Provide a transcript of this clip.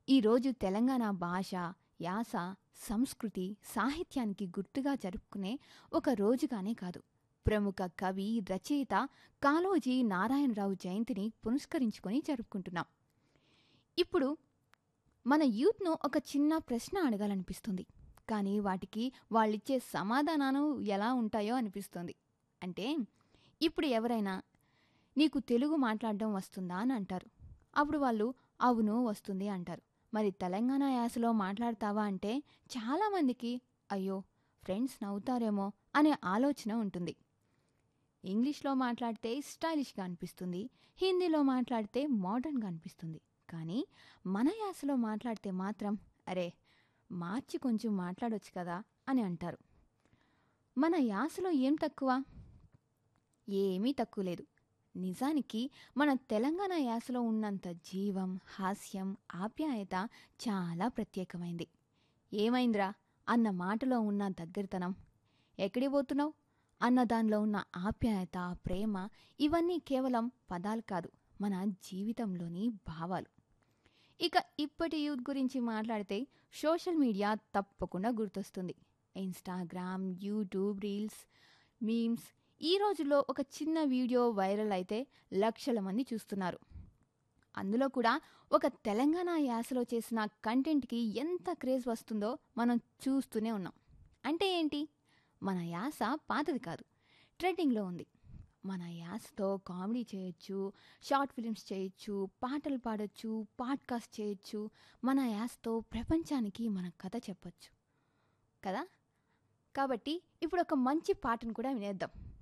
ఈరోజు తెలంగాణ భాష యాస సంస్కృతి సాహిత్యానికి గుర్తుగా జరుపుకునే ఒక రోజుగానే కాదు ప్రముఖ కవి రచయిత కాళోజీ నారాయణరావు జయంతిని పురస్కరించుకొని జరుపుకుంటున్నాం ఇప్పుడు మన యూత్ను ఒక చిన్న ప్రశ్న అడగాలనిపిస్తుంది కానీ వాటికి వాళ్ళిచ్చే సమాధానాలు ఎలా ఉంటాయో అనిపిస్తుంది అంటే ఇప్పుడు ఎవరైనా నీకు తెలుగు మాట్లాడడం వస్తుందా అని అంటారు అప్పుడు వాళ్ళు అవును వస్తుంది అంటారు మరి తెలంగాణ యాసలో మాట్లాడతావా అంటే చాలామందికి అయ్యో ఫ్రెండ్స్ నవ్వుతారేమో అనే ఆలోచన ఉంటుంది ఇంగ్లీష్లో మాట్లాడితే స్టైలిష్గా అనిపిస్తుంది హిందీలో మాట్లాడితే మోడర్న్గా అనిపిస్తుంది కానీ మన యాసలో మాట్లాడితే మాత్రం అరే మార్చి కొంచెం మాట్లాడొచ్చు కదా అని అంటారు మన యాసలో ఏం తక్కువ ఏమీ తక్కువ లేదు నిజానికి మన తెలంగాణ యాసలో ఉన్నంత జీవం హాస్యం ఆప్యాయత చాలా ప్రత్యేకమైంది ఏమైందిరా అన్న మాటలో ఉన్న దగ్గరతనం ఎక్కడికి పోతున్నావు అన్న దానిలో ఉన్న ఆప్యాయత ప్రేమ ఇవన్నీ కేవలం పదాలు కాదు మన జీవితంలోని భావాలు ఇక ఇప్పటి యూత్ గురించి మాట్లాడితే సోషల్ మీడియా తప్పకుండా గుర్తొస్తుంది ఇన్స్టాగ్రామ్ యూట్యూబ్ రీల్స్ మీమ్స్ ఈ రోజుల్లో ఒక చిన్న వీడియో వైరల్ అయితే లక్షల మంది చూస్తున్నారు అందులో కూడా ఒక తెలంగాణ యాసలో చేసిన కంటెంట్కి ఎంత క్రేజ్ వస్తుందో మనం చూస్తూనే ఉన్నాం అంటే ఏంటి మన యాస పాతది కాదు ట్రెండింగ్లో ఉంది మన యాసతో కామెడీ చేయొచ్చు షార్ట్ ఫిలిమ్స్ చేయొచ్చు పాటలు పాడొచ్చు పాడ్కాస్ట్ చేయొచ్చు మన యాసతో ప్రపంచానికి మన కథ చెప్పొచ్చు కదా కాబట్టి ఇప్పుడు ఒక మంచి పాటను కూడా వినేద్దాం